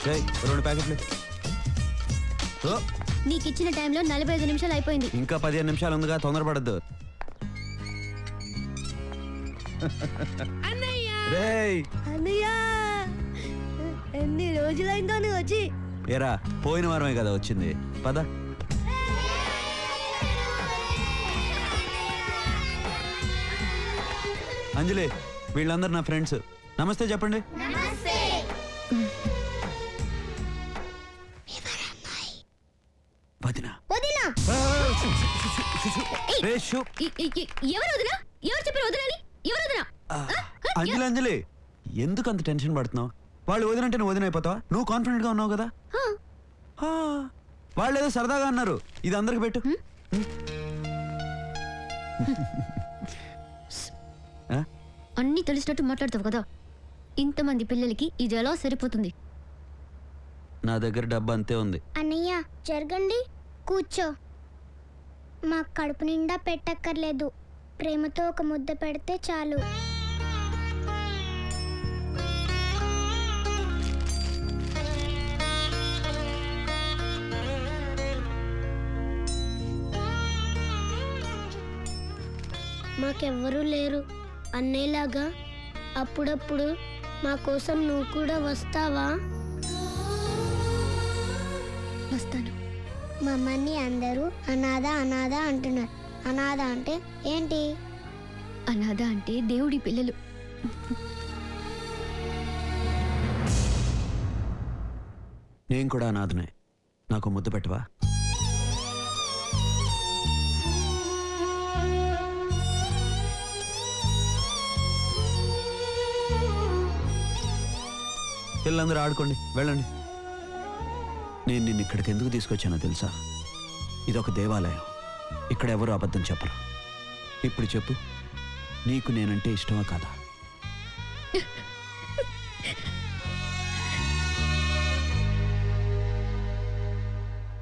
రేయ్, రెండు ప్యాకెట్లు ఓ, నీకు ఇచ్చిన టైంలో నలభై ఐదు నిమిషాలు అయిపోయింది ఇంకా పదిహేను నిమిషాలు ఉందిగా తొందరపడద్దు రేయ్ అన్నయ్య ఎన్ని రోజులైందో నువ్వు వచ్చి ఏరా పోయిన వారమే కదా వచ్చింది పద అంజలి వీళ్ళందరూ నా ఫ్రెండ్స్ నమస్తే చెప్పండి వదినా వదినా ఆ, షు, షు, షు, షు, షు, షు. రే, షు. ఈ- ఈ- ఈ- ఎవరు వదినా ఎవరు చెప్పారు వదినని ఎవరు వదినా ఆ, అంజలి అంజలి ఎందుకు అంత టెన్షన్ పడుతున్నావు వాళ్ళు వదినంటే నువ్వు వదిన అయిపోతావా నువ్వు కాన్ఫిడెంట్ గా ఉన్నావు కదా ఆ, వాళ్ళు ఏదో సరదాగా అన్నారు ఇది అందరికి పెట్టు ఆ? అన్ని తెలిసినట్టు మాట్లాడతావు కదా ఇంతమంది పిల్లలకి ఇది ఎలా సరిపోతుంది నా దగ్గర డబ్బు అంతే ఉంది అన్నయ్య జరగండి కూర్చో మా కడుపు నిండా పెట్టక్కర్లేదు ప్రేమతో ఒక ముద్ద పెడితే చాలు మాకెవ్వరూ లేరు అన్నయ్యలాగా అప్పుడప్పుడు మా కోసం నువ్వు కూడా వస్తావా వస్తాను మమ్మల్ని అందరూ అనాథ అనాథ అంటున్నారు అనాథ అంటే ఏంటి అనాథ అంటే దేవుడి పిల్లలు నేను కూడా అనాథనే నాకు ముద్దు పెట్టవా పిల్లలందరూ ఆడుకోండి వెళ్ళండి నేను నిన్ను ఇక్కడికి ఎందుకు తీసుకొచ్చానో తెలుసా ఇదొక దేవాలయం ఇక్కడ ఎవరు అబద్ధం చెప్పరు ఇప్పుడు చెప్పు నీకు నేనంటే ఇష్టమా కాదా